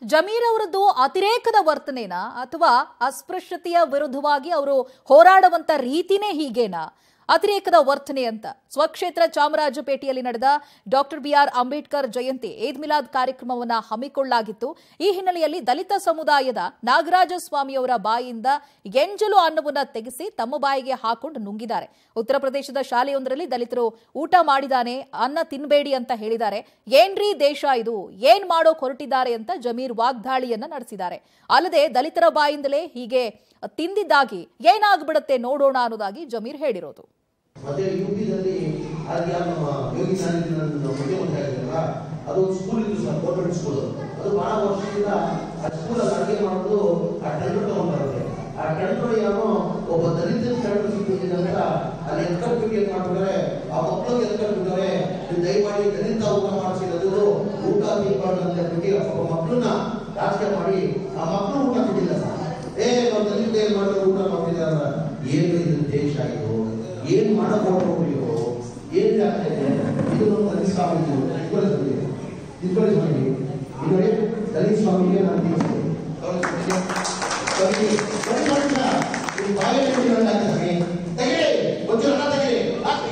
ಜಮೀರ್ ಅವರದ್ದು ಅತಿರೇಕದ ವರ್ತನೆನಾ ಅಥವಾ ಅಸ್ಪೃಶ್ಯತೆಯ ವಿರುದ್ಧವಾಗಿ ಅವರು ಹೋರಾಡುವಂತ ರೀತಿನೇ ಹೀಗೇನಾ ಅತಿರೇಕದ ವರ್ತನೆ ಅಂತ ಸ್ವಕ್ಷೇತ್ರ ಚಾಮರಾಜಪೇಟೆಯಲ್ಲಿ ನಡೆದ ಡಾಕ್ಟರ್ ಬಿಆರ್ ಅಂಬೇಡ್ಕರ್ ಜಯಂತಿ ಈದ್ ಮಿಲಾದ್ ಕಾರ್ಯಕ್ರಮವನ್ನ ಹಮ್ಮಿಕೊಳ್ಳಲಾಗಿತ್ತು ಈ ಹಿನ್ನೆಲೆಯಲ್ಲಿ ದಲಿತ ಸಮುದಾಯದ ನಾಗರಾಜ ಸ್ವಾಮಿಯವರ ಬಾಯಿಯಿಂದ ಎಂಜಲು ಅನ್ನವನ್ನ ತೆಗೆಸಿ ತಮ್ಮ ಬಾಯಿಗೆ ಹಾಕೊಂಡು ನುಂಗಿದ್ದಾರೆ ಉತ್ತರ ಪ್ರದೇಶದ ಶಾಲೆಯೊಂದರಲ್ಲಿ ದಲಿತರು ಊಟ ಮಾಡಿದಾನೆ ಅನ್ನ ತಿನ್ಬೇಡಿ ಅಂತ ಹೇಳಿದ್ದಾರೆ ಏನ್ರೀ ದೇಶ ಇದು ಏನ್ ಮಾಡೋಕ್ ಹೊರಟಿದ್ದಾರೆ ಅಂತ ಜಮೀರ್ ವಾಗ್ದಾಳಿಯನ್ನ ನಡೆಸಿದ್ದಾರೆ ಅಲ್ಲದೆ ದಲಿತರ ಬಾಯಿಂದಲೇ ಹೀಗೆ ತಿಂದಿದ್ದಾಗಿ ಏನಾಗ್ಬಿಡತ್ತೆ ನೋಡೋಣ ಅನ್ನೋದಾಗಿ ಜಮೀರ್ ಹೇಳಿರೋದು ಮತ್ತೆ ಯು ಪಿದಲ್ಲಿ ಅದು ಯಾವ ನಮ್ಮ ಯೋಗಿ ಸಾನಿಧ್ಯ ಮುಖ್ಯಮಂತ್ರಿ ಆಗಿದ್ರಲ್ಲ ಅದು ಸ್ಕೂಲ್ ಇತ್ತು ಸರ್ ಗೌರ್ಮೆಂಟ್ ಸ್ಕೂಲ್ ಅದು ಬಹಳ ವರ್ಷದಿಂದ ಆ ಸ್ಕೂಲಲ್ಲಿ ಅಡುಗೆ ಮಾಡೋದು ಆ ಟೆಂಡರ್ ತಗೊಂಡ್ಬರುತ್ತೆ ಆ ಟೆಂಡರ್ ಯಾರೋ ಒಬ್ಬ ದಲಿತ ಟೆಂಡರ್ ಸಿಕ್ಕಿದೆ ಅಂತ ಅಲ್ಲಿ ಎತ್ಕಟ್ಬಿಟ್ಟು ಏನ್ ಮಾಡ್ತಾರೆ ಆ ಮಕ್ಕಳಿಗೆ ಎತ್ಕಟ್ಬಿಟ್ಟಾರೆ ನೀವು ದಯಮಾಡಿ ದಲಿತ ಊಟ ಮಾಡಿಸಿರೋದು ಊಟ ತಿನ್ಬಾರ್ದು ಅಂತ ಹೇಳ್ಬಿಟ್ಟು ಒಬ್ಬ ಮಕ್ಕಳನ್ನ ರಾಜಕೀಯ ಮಾಡಿ ಆ ಮಕ್ಕಳು ಊಟ ತಿಂದಿಲ್ಲ ಸರ್ ಏ ನಾವು ದಲಿತ ಏನ್ ಮಾಡಿದ್ರೆ ಊಟ ಮಾಡ್ತಿದಾರ ಏನು ಇದು ದೇಶ ಇದು ಏನ್ ಮಾಡಕ್ ಹೊರಟು ಇವರು ಏನ್ ಆಗ್ತದೆ ಇದು ನಮ್ಮ ದಲಿತ ಸ್ವಾಮಿ ಇಟ್ಕೊಳ್ಳಿ ಇಟ್ಕೊಳ್ಳಿ ಸ್ವಾಮಿ ಇದು ನೋಡಿ ದಲಿತ ಸ್ವಾಮಿಗೆ ನಾನು ತಿಳಿಸ್ತೀನಿ ಸ್ವಾಮಿ ಸ್ವಾಮಿ ಮನುಷ್ಯ ಈ ಬಾಯಲ್ಲಿ ಹಿಡಿದು ನನ್ನ ಸ್ವಾಮಿ ತೆಗಿರಿ ಒಂಚೂರು ಹಣ ತೆಗಿರಿ ಹಾಕಿ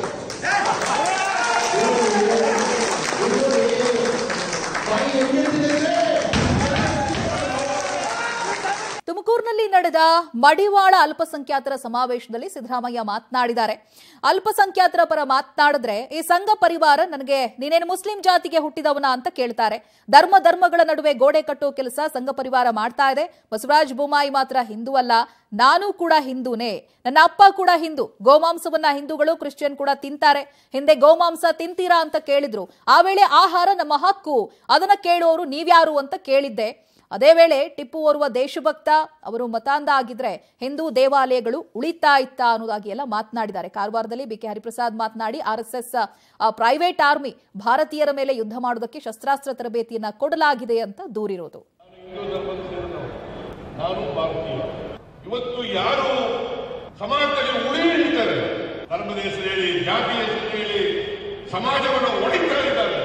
ಬಾಯಿ ಹೆಂಗೆ ಹಿಡಿದಿದೆ ತುಮಕೂರಿನಲ್ಲಿ ನಡೆದ ಮಡಿವಾಳ ಅಲ್ಪಸಂಖ್ಯಾತರ ಸಮಾವೇಶದಲ್ಲಿ ಸಿದ್ದರಾಮಯ್ಯ ಮಾತನಾಡಿದ್ದಾರೆ ಅಲ್ಪಸಂಖ್ಯಾತರ ಪರ ಮಾತನಾಡಿದ್ರೆ ಈ ಸಂಘ ಪರಿವಾರ ನನಗೆ ನೀನೇನು ಮುಸ್ಲಿಂ ಜಾತಿಗೆ ಹುಟ್ಟಿದವನ ಅಂತ ಕೇಳ್ತಾರೆ ಧರ್ಮ ಧರ್ಮಗಳ ನಡುವೆ ಗೋಡೆ ಕಟ್ಟೋ ಕೆಲಸ ಸಂಘ ಪರಿವಾರ ಮಾಡ್ತಾ ಇದೆ ಬಸವರಾಜ ಬೊಮ್ಮಾಯಿ ಮಾತ್ರ ಹಿಂದೂ ಅಲ್ಲ ನಾನು ಕೂಡ ಹಿಂದೂನೇ ನನ್ನ ಅಪ್ಪ ಕೂಡ ಹಿಂದೂ ಗೋಮಾಂಸವನ್ನ ಹಿಂದೂಗಳು ಕ್ರಿಶ್ಚಿಯನ್ ಕೂಡ ತಿಂತಾರೆ ಹಿಂದೆ ಗೋಮಾಂಸ ತಿಂತೀರಾ ಅಂತ ಕೇಳಿದ್ರು ಆ ವೇಳೆ ಆಹಾರ ನಮ್ಮ ಹಕ್ಕು ಅದನ್ನ ಕೇಳುವವರು ನೀವ್ಯಾರು ಅಂತ ಕೇಳಿದ್ದೆ ಅದೇ ವೇಳೆ ಟಿಪ್ಪು ಓರ್ವ ದೇಶಭಕ್ತ ಅವರು ಮತಾಂಧ ಆಗಿದ್ರೆ ಹಿಂದೂ ದೇವಾಲಯಗಳು ಉಳಿತಾ ಇತ್ತ ಅನ್ನೋದಾಗಿ ಎಲ್ಲ ಮಾತನಾಡಿದ್ದಾರೆ ಕಾರವಾರದಲ್ಲಿ ಬಿಕೆ ಹರಿಪ್ರಸಾದ್ ಮಾತನಾಡಿ ಆರ್ಎಸ್ಎಸ್ ಪ್ರೈವೇಟ್ ಆರ್ಮಿ ಭಾರತೀಯರ ಮೇಲೆ ಯುದ್ಧ ಮಾಡೋದಕ್ಕೆ ಶಸ್ತ್ರಾಸ್ತ್ರ ತರಬೇತಿಯನ್ನ ಕೊಡಲಾಗಿದೆ ಅಂತ ದೂರಿರೋದು ಹಿಂದೂ ಧರ್ಮದ ಸೇರಿದವರು ನಾನು ಭಾರತೀಯ ಇವತ್ತು ಯಾರು ಸಮಾಜದಲ್ಲಿ ಉಳಿ ಹಿಡಿತಾರೆ ಧರ್ಮದ ಹೆಸರು ಹೇಳಿ ಜಾತಿ ಹೆಸರು ಹೇಳಿ ಸಮಾಜವನ್ನು ಒಡಿತಾ ಇದ್ದಾರೆ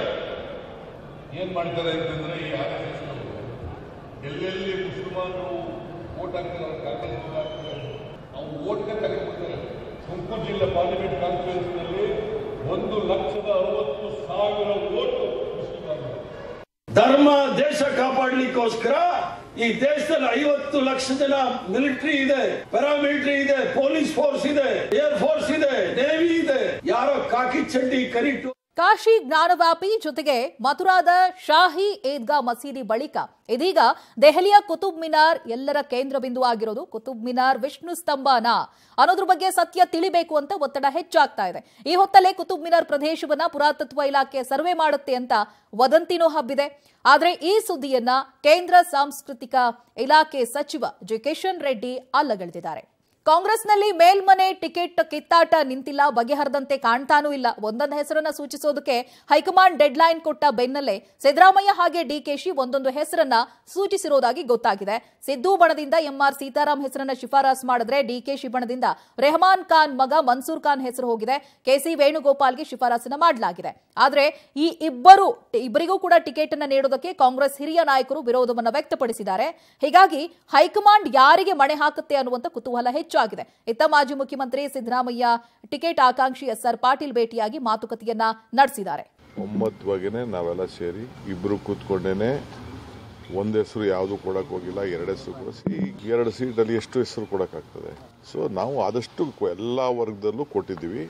ಏನ್ ಮಾಡ್ತಾರೆ ಅಂತಂದ್ರೆ ಈ ಆರ್ ಎಸ್ ಎಸ್ ಎಲ್ಲೆಲ್ಲಿ ಮುಸಲ್ಮಾನರು ಓಟ್ ಹಾಕ್ತಾರೆ ಅವ್ರ ಕಾಂಗ್ರೆಸ್ ಹಾಕ್ತಾರೆ ಅವ್ರು ಓಟ್ಗೆ ತೆಗೆದುಬಿಡ್ತಾರೆ ತುಮಕೂರು ಜಿಲ್ಲೆ ಪಾರ್ಲಿಮೆಂಟ್ ಕಾನ್ಸ್ಟಿಟ್ಯೂನ್ಸಿನಲ್ಲಿ ಒಂದು ಲಕ್ಷದ ಅರವತ್ತು ಸಾವಿರ ಓಟು ಮುಸ್ಲಿಮರು ಧರ್ಮ ದೇಶ ಕಾಪಾಡ್ಲಿಕ್ಕೋಸ್ಕರ ಈ ದೇಶದಲ್ಲಿ ಐವತ್ತು ಲಕ್ಷ ಜನ ಮಿಲಿಟರಿ ಇದೆ ಪ್ಯಾರಾಮಿಲಿಟರಿ ಇದೆ ಪೊಲೀಸ್ ಫೋರ್ಸ್ ಇದೆ ಏರ್ ಫೋರ್ಸ್ ಇದೆ ನೇವಿ ಇದೆ ಯಾರೋ ಕಾಕಿ ಚಡ್ಡಿ ಕರಿಟು ಕಾಶಿ ಜ್ಞಾನವ್ಯಾಪಿ ಜೊತೆಗೆ ಮಥುರಾದ ಶಾಹಿ ಈದ್ಗಾ ಮಸೀದಿ ಬಳಿಕ ಇದೀಗ ದೆಹಲಿಯ ಕುತುಬ್ ಮಿನಾರ್ ಎಲ್ಲರ ಕೇಂದ್ರ ಬಿಂದು ಆಗಿರೋದು ಕುತುಬ್ ಮಿನಾರ್ ವಿಷ್ಣು ಸ್ತಂಭನ ಅನ್ನೋದ್ರ ಬಗ್ಗೆ ಸತ್ಯ ತಿಳಿಬೇಕು ಅಂತ ಒತ್ತಡ ಹೆಚ್ಚಾಗ್ತಾ ಇದೆ ಈ ಹೊತ್ತಲ್ಲೇ ಕುತುಬ್ ಮಿನಾರ್ ಪ್ರದೇಶವನ್ನ ಪುರಾತತ್ವ ಇಲಾಖೆ ಸರ್ವೆ ಮಾಡುತ್ತೆ ಅಂತ ವದಂತಿನೂ ಹಬ್ಬಿದೆ ಆದ್ರೆ ಈ ಸುದ್ದಿಯನ್ನ ಕೇಂದ್ರ ಸಾಂಸ್ಕೃತಿಕ ಇಲಾಖೆ ಸಚಿವ ಜಿ ಕಿಶನ್ ರೆಡ್ಡಿ ಅಲ್ಲಗಳೆದಿದ್ದಾರೆ ಕಾಂಗ್ರೆಸ್ನಲ್ಲಿ ಮೇಲ್ಮನೆ ಟಿಕೆಟ್ ಕಿತ್ತಾಟ ನಿಂತಿಲ್ಲ ಬಗೆಹರದಂತೆ ಕಾಣ್ತಾನೂ ಇಲ್ಲ ಒಂದೊಂದು ಹೆಸರನ್ನ ಸೂಚಿಸೋದಕ್ಕೆ ಹೈಕಮಾಂಡ್ ಡೆಡ್ಲೈನ್ ಕೊಟ್ಟ ಬೆನ್ನಲ್ಲೇ ಸಿದ್ದರಾಮಯ್ಯ ಹಾಗೆ ಡಿಕೆಶಿ ಒಂದೊಂದು ಹೆಸರನ್ನ ಸೂಚಿಸಿರೋದಾಗಿ ಗೊತ್ತಾಗಿದೆ ಸಿದ್ದು ಬಣದಿಂದ ಎಂಆರ್ ಸೀತಾರಾಮ್ ಹೆಸರನ್ನ ಶಿಫಾರಸ್ ಮಾಡಿದ್ರೆ ಡಿಕೆಶಿ ಬಣದಿಂದ ರೆಹಮಾನ್ ಖಾನ್ ಮಗ ಮನ್ಸೂರ್ ಖಾನ್ ಹೆಸರು ಹೋಗಿದೆ ಕೆಸಿ ವೇಣುಗೋಪಾಲ್ಗೆ ಶಿಫಾರಸನ್ನ ಮಾಡಲಾಗಿದೆ ಆದ್ರೆ ಈ ಇಬ್ಬರು ಇಬ್ಬರಿಗೂ ಕೂಡ ಟಿಕೆಟ್ ಅನ್ನ ನೀಡೋದಕ್ಕೆ ಕಾಂಗ್ರೆಸ್ ಹಿರಿಯ ನಾಯಕರು ವಿರೋಧವನ್ನ ವ್ಯಕ್ತಪಡಿಸಿದ್ದಾರೆ ಹೀಗಾಗಿ ಹೈಕಮಾಂಡ್ ಯಾರಿಗೆ ಮಣೆ ಹಾಕುತ್ತೆ ಅನ್ನುವಂತ ಕುತೂಹಲ ಹೆಚ್ಚಾಗಿದೆ ಇತ್ತ ಮಾಜಿ ಮುಖ್ಯಮಂತ್ರಿ ಸಿದ್ದರಾಮಯ್ಯ ಟಿಕೆಟ್ ಆಕಾಂಕ್ಷಿ ಎಸ್ ಆರ್ ಪಾಟೀಲ್ ಭೇಟಿಯಾಗಿ ಮಾತುಕತೆಯನ್ನ ನಡೆಸಿದ್ದಾರೆ ಒಮ್ಮತವಾಗೇನೆ ನಾವೆಲ್ಲ ಸೇರಿ ಇಬ್ರು ಕೂತ್ಕೊಂಡೇನೆ ಒಂದ್ ಹೆಸರು ಯಾವುದು ಕೊಡಕ್ ಹೋಗಿಲ್ಲ ಎರಡು ಹೆಸರು ಕೂಡ ಈ ಎರಡು ಸೀಟಲ್ಲಿ ಎಷ್ಟು ಹೆಸರು ಕೊಡಕ್ಕಾಗ್ತದೆ ಸೊ ನಾವು ಆದಷ್ಟು ಎಲ್ಲಾ ವರ್ಗದಲ್ಲೂ ಕೊಟ್ಟಿದ್ದೀವಿ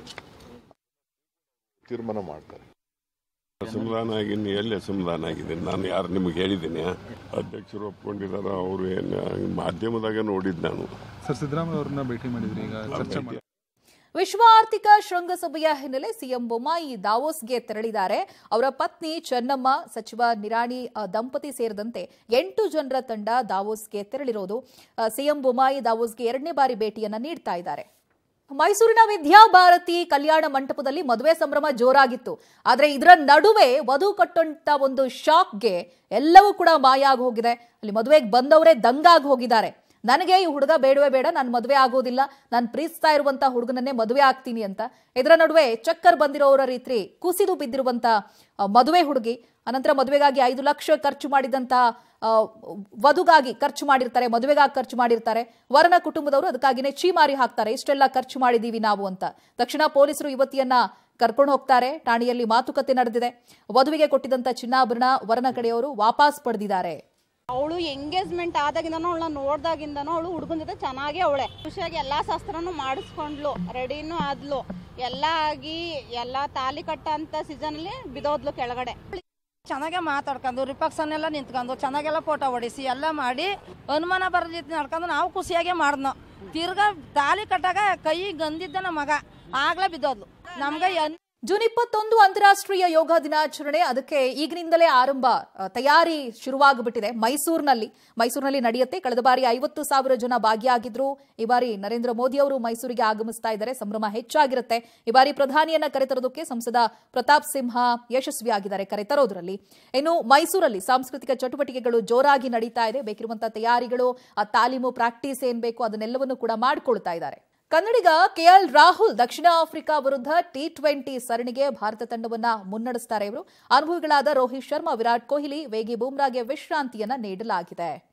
ತೀರ್ಮಾನ ಮಾಡ್ತಾರೆ ಅಸಮಾಧಾನ ಆಗಿನಿ ಎಲ್ಲಿ ಅಸಮಾಧಾನ ಆಗಿದ್ದೀನಿ ನಾನು ಯಾರು ನಿಮಗೆ ಹೇಳಿದ್ದೀನಿ ಅಧ್ಯಕ್ಷರು ಒಪ್ಕೊಂಡಿದಾರ ಅವರು ಏನು ಮಾಧ್ಯಮದಾಗ ನೋಡಿದ್ದು ನಾನು ಸರ್ ಸಿದ್ದರಾಮಯ್ಯ ಅವ್ರನ್ನ ಭೇಟಿ ಮಾಡಿದ್ರಿ ಈಗ ಚರ್ಚೆ ಮಾಡಿ ವಿಶ್ವ ಆರ್ಥಿಕ ಶೃಂಗಸಭೆಯ ಹಿನ್ನೆಲೆ ಸಿಎಂ ಬೊಮ್ಮಾಯಿ ದಾವೋಸ್ಗೆ ತೆರಳಿದ್ದಾರೆ ಅವರ ಪತ್ನಿ ಚೆನ್ನಮ್ಮ ಸಚಿವ ನಿರಾಣಿ ಅ, ದಂಪತಿ ಸೇರಿದಂತೆ ಎಂಟು ಜನರ ತಂಡ ದಾವೋಸ್ಗೆ ತೆರಳಿರೋದು ಅ, ಸಿಎಂ ಬೊಮ್ಮಾಯಿ ದಾವೋಸ್ಗೆ ಎರಡನೇ ಬಾರಿ ಭೇಟಿಯನ್ನ ನೀಡ್ತಾ ಇದ್ದಾರೆ ಮೈಸೂರಿನ ವಿದ್ಯಾಭಾರತಿ ಕಲ್ಯಾಣ ಮಂಟಪದಲ್ಲಿ ಮದುವೆ ಸಂಭ್ರಮ ಜೋರಾಗಿತ್ತು ಆದ್ರೆ ಇದರ ನಡುವೆ ವಧು ಕಟ್ಟಂತ ಒಂದು ಶಾಕ್ಗೆ ಎಲ್ಲವೂ ಕೂಡ ಮಾಯ ಆಗಿ ಹೋಗಿದೆ ಅಲ್ಲಿ ಮದುವೆಗೆ ಬಂದವರೇ ದಂಗಾಗಿ ಹೋಗಿದ್ದಾರೆ ನನಗೆ ಈ ಹುಡುಗ ಬೇಡವೇ ಬೇಡ ನಾನು ಮದುವೆ ಆಗೋದಿಲ್ಲ ನಾನು ಪ್ರೀತಿಸ್ತಾ ಇರುವಂತ ಹುಡುಗನನ್ನೇ ಮದುವೆ ಆಗ್ತೀನಿ ಅಂತ ಇದರ ನಡುವೆ ಚಕ್ಕರ್ ಬಂದಿರೋರ ರೀತಿ ಕುಸಿದು ಬಿದ್ದಿರುವಂತ ಆ, ಮದುವೆ ಹುಡುಗಿ ಅನಂತರ ಮದುವೆಗಾಗಿ ಐದು ಲಕ್ಷ ಖರ್ಚು ಮಾಡಿದಂತ ಆ, ವಧುಗಾಗಿ ಖರ್ಚು ಮಾಡಿರ್ತಾರೆ ಮದುವೆಗಾಗಿ ಖರ್ಚು ಮಾಡಿರ್ತಾರೆ ವರನ ಕುಟುಂಬದವರು ಅದಕ್ಕಾಗಿನೇ ಚೀಮಾರಿ ಹಾಕ್ತಾರೆ ಇಷ್ಟೆಲ್ಲ ಖರ್ಚು ಮಾಡಿದೀವಿ ನಾವು ಅಂತ ತಕ್ಷಣ ಪೊಲೀಸರು ಯುವತಿಯನ್ನ ಕರ್ಕೊಂಡು ಹೋಗ್ತಾರೆ ಠಾಣೆಯಲ್ಲಿ ಮಾತುಕತೆ ನಡೆದಿದೆ ವಧುವಿಗೆ ಕೊಟ್ಟಿದ್ದಂತ ಚಿನ್ನಾಭರಣ ವರನ ಕಡೆಯವರು ವಾಪಸ್ ಪಡೆದಿದ್ದಾರೆ ಅವಳು ಎಂಗೇಜ್ಮೆಂಟ್ ಆದಾಗಿಂದನೂ ಅವಳನ್ನ ನೋಡ್ದಾಗಿಂದನೂ ಅವಳು ಹುಡುಗನ ಜೊತೆ ಚೆನ್ನಾಗಿ ಅವಳೆ ಖುಷಿಯಾಗಿ ಎಲ್ಲಾ ಶಾಸ್ತ್ರನೂ ಮಾಡಿಸ್ಕೊಂಡ್ಲು ರೆಡಿನೂ ಆದ್ಲು ಎಲ್ಲ ಆಗಿ ಎಲ್ಲ ತಾಲಿ ಕಟ್ಟ ಅಂತ ಸೀಸನ್ ಅಲ್ಲಿ ಬಿದೋದ್ಲು ಕೆಳಗಡೆ ಚೆನ್ನಾಗೆ ಮಾತಾಡ್ಕೊಂಡು ರಿಪಕ್ಷನ್ ಎಲ್ಲ ನಿಂತ್ಕೊಂಡು ಚೆನ್ನಾಗೆಲ್ಲ ಫೋಟೋ ಹೊಡಿಸಿ ಎಲ್ಲ ಮಾಡಿ ಅನುಮಾನ ಬರದಿತ್ತು ನಡ್ಕೊಂಡು ನಾವು ಖುಷಿಯಾಗೆ ಮಾಡಿದ್ನೋ ತಿರ್ಗಾ ತಾಲಿ ಕಟ್ಟಾಗ ಕೈ ಗಂದಿದ್ದ ನಮ್ಮ ಮಗ ಆಗ್ಲೇ ಬಿದ್ದೋದ್ಲು ನಮ್ಗೆ ಎನ್ ಜೂನ್ ಇಪ್ಪತ್ತೊಂದು ಅಂತಾರಾಷ್ಟ್ರೀಯ ಯೋಗ ದಿನಾಚರಣೆ ಅದಕ್ಕೆ ಈಗಿನಿಂದಲೇ ಆರಂಭ ಆ, ತಯಾರಿ ಶುರುವಾಗ್ಬಿಟ್ಟಿದೆ ಮೈಸೂರಿನಲ್ಲಿ ಮೈಸೂರಿನಲ್ಲಿ ನಡೆಯುತ್ತೆ ಕಳೆದ ಬಾರಿ ಐವತ್ತು ಸಾವಿರ ಜನ ಭಾಗಿಯಾಗಿದ್ರು ಈ ಬಾರಿ ನರೇಂದ್ರ ಮೋದಿ ಅವರು ಮೈಸೂರಿಗೆ ಆಗಮಿಸ್ತಾ ಇದ್ದಾರೆ ಸಂಭ್ರಮ ಹೆಚ್ಚಾಗಿರುತ್ತೆ ಈ ಬಾರಿ ಪ್ರಧಾನಿಯನ್ನ ಕರೆತರೋದಕ್ಕೆ ಸಂಸದ ಪ್ರತಾಪ್ ಸಿಂಹ ಯಶಸ್ವಿಯಾಗಿದ್ದಾರೆ ಕರೆತರೋದ್ರಲ್ಲಿ ಇನ್ನು ಮೈಸೂರಲ್ಲಿ ಸಾಂಸ್ಕೃತಿಕ ಚಟುವಟಿಕೆಗಳು ಜೋರಾಗಿ ನಡೀತಾ ಇದೆ ಬೇಕಿರುವಂತಹ ತಯಾರಿಗಳು ಆ ತಾಲೀಮು ಪ್ರಾಕ್ಟೀಸ್ ಏನ್ ಬೇಕು ಅದನ್ನೆಲ್ಲವನ್ನು ಕೂಡ ಮಾಡಿಕೊಳ್ತಾ ಇದ್ದಾರೆ ಕನ್ನಡಿಗ ಕೆಎಲ್ ರಾಹುಲ್ ದಕ್ಷಿಣ ಆಫ್ರಿಕಾ ವಿರುದ್ಧ ಟಿ ಟ್ವೆಂಟಿ ಸರಣಿಗೆ ಭಾರತ ತಂಡವನ್ನ ಮುನ್ನಡೆಸ್ತಾರೆ ಇವರು ಅನುಭವಿಗಳಾದ ರೋಹಿತ್ ಶರ್ಮಾ ವಿರಾಟ್ ಕೊಹ್ಲಿ ವೇಗಿ ಬೂಮ್ರಾಗೆ ವಿಶ್ರಾಂತಿಯನ್ನ ನೀಡಲಾಗಿದೆ